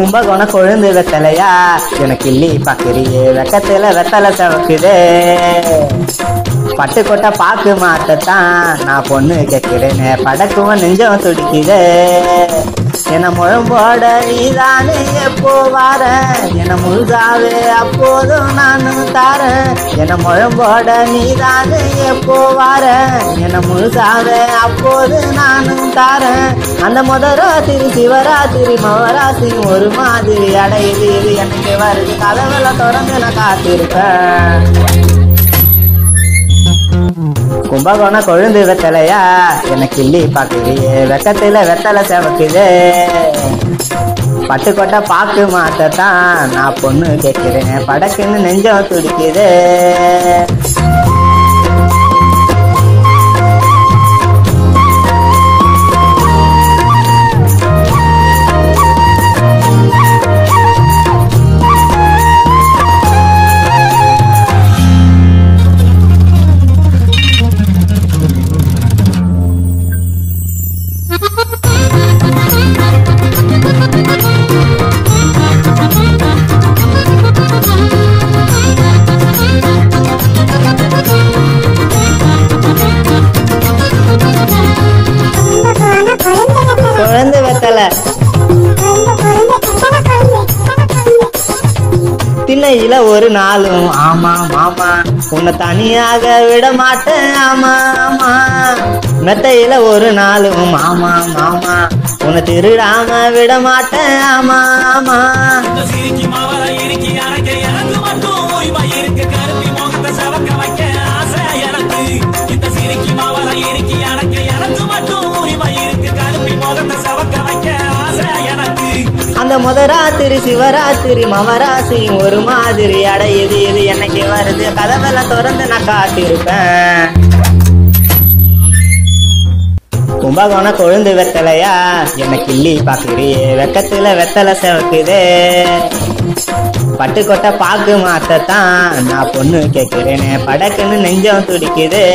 கும்பகோணம் கொழுந்து வெத்தலையா எனக்கு இல்லி பாக்குறியே வெக்கத்துல வெத்தலை சவக்குதே பட்டு கொட்டை பாக்கு மாத்தத்தான் நான் பொண்ணு கேட்கிறேனே படக்குவன் நெஞ்சம் துடிக்குதே என முழம்போட நீதானே எப்போ வார என முழுதாவே அப்போதும் நானும் தாரேன் என முழம்போட நீதானே எப்போ வார என முழுதாவே அப்போது நானும் தாரேன் அந்த முத ராத்திரி சிவராத்திரி மவராத்திரி ஒரு மாதிரி அடையுது இது எனக்கு வருது கதவெல்லாம் திறந்து நான் காத்திருப்பேன் கும்பகோணம் கொழுந்து வெத்தலையா எனக்கு இல்லி பாக்குறியே வெக்கத்துல வெத்தலை செவக்குதே பட்டுக்கொட்டை பாக்கு மாத்தத்தான் நான் பொண்ணு கேட்கிறேன் படக்குன்னு நெஞ்சம் துடிக்குதே குழந்தை வெத்தலை திண்ணையில ஒரு நாளும் ஆமா மாமா உன்னை தனியாக விட மாட்டேன் ஆமா ஆமா மெத்தையில ஒரு நாளும் ஆமா மாமா உன்னை திருடாம விட மாட்டேன் ஆமா ஆமா இந்த சிரிக்கி மாவர இறுக்கி அணைக்க எனக்கு மட்டும் ஓய்வா இருக்கு கருப்பி முகத்தை சவக்க வைக்க ஆசை எனக்கு இந்த சிரிக்கி மாவர இறுக்கி அணைக்க எனக்கு மட்டும் ஓய்வா இருக்கு கருப்பி முகத்தை சவக்க வைக்க ஆசை எனக்கு அந்த முத ராத்திரி சிவராத்திரி மவராசி ஒரு மாதிரி அடையுது இது என்னைக்கு வருது கதவெல்லாம் திறந்து நான் காத்திருப்பேன் கும்பகோணம் கொழுந்து வெத்தலையா என்ன கிள்ளி பாக்குறியே வெக்கத்துல வெத்தலை செவக்குதே பட்டுக்கொட்டை பாக்கு மாத்தத்தான் நான் பொண்ணு கேட்கிறேனே படக்குன்னு நெஞ்சம் துடிக்குதே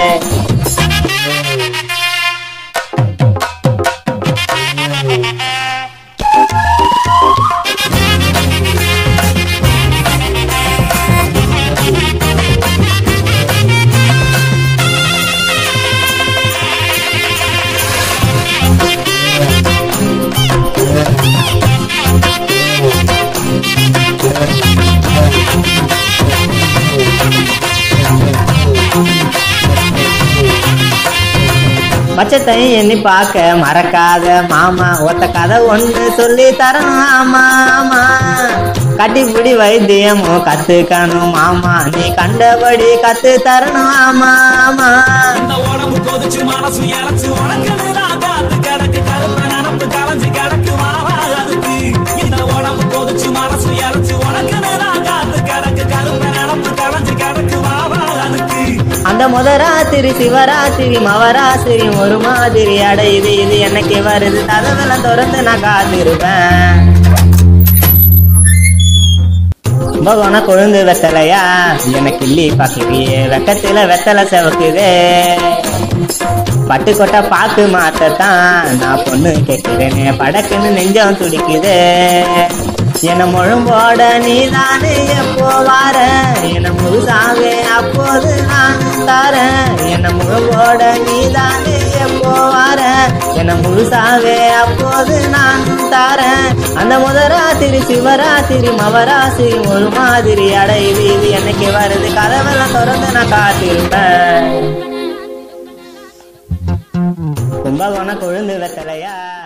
பச்சத்தையும் எண்ணி பார்க்க மறக்காத மாமா ஒத்த கதை ஒன்று சொல்லி தரணும் ஆமா ஆமா கட்டிப்பிடி வைத்தியமும் கத்துக்கணும் மாமா நீ கண்டபடி கத்து தரணும் ஆமா ஆமா இந்த உடம்பு கொதிச்சு மனசு இழைச்சு உனக்கு நான் காத்து கிடக்கு கருப்ப நினப்பு கலைஞ்சு கிடக்கு மாவா அதுக்கு இந்த உடம்பு கொதிச்சு மனசு இழைச்சு உனக்கு நான் காத்து கிடக்கு கருப்ப நினப்பு கலைஞ்சு கிடக்கு மாவா அதுக்கு அந்த முத ராத்திரி சிவராத்திரி மவராத்திரி ஒரு மாதிரி அடையுது இது என்னைக்கு வருது கதவெல்லாம் திறந்து நான் காத்திருப்பேன் கும்பகோணம் கொழுந்து வெத்தலையா எனக்கு இல்லி பாக்குறியே வெக்கத்துல வெத்தலை செவக்குதே பட்டுக்கொட்டை பாக்கு மாத்தத்தான் நான் பொண்ணு கேட்கிறேனே படக்குன்னு நெஞ்சம் துடிக்குதே என்ன முழும்போட நீதானே எப்போ வார என்ன முழுசாவே அப்போது நான் தாரேன் என்ன முழும்போட நீதானே எப்போ வார என்ன முழுசாவே அப்போது நான் தாரேன் அந்த முத ராத்திரி சிவராத்திரி மவராத்திரி ஒரு மாதிரி அடையுது இது என்னைக்கு வருது கதவெல்லாம் திறந்து நான் காத்திருப்பேன் கும்பகோணம் கொழுந்து வெத்தலையா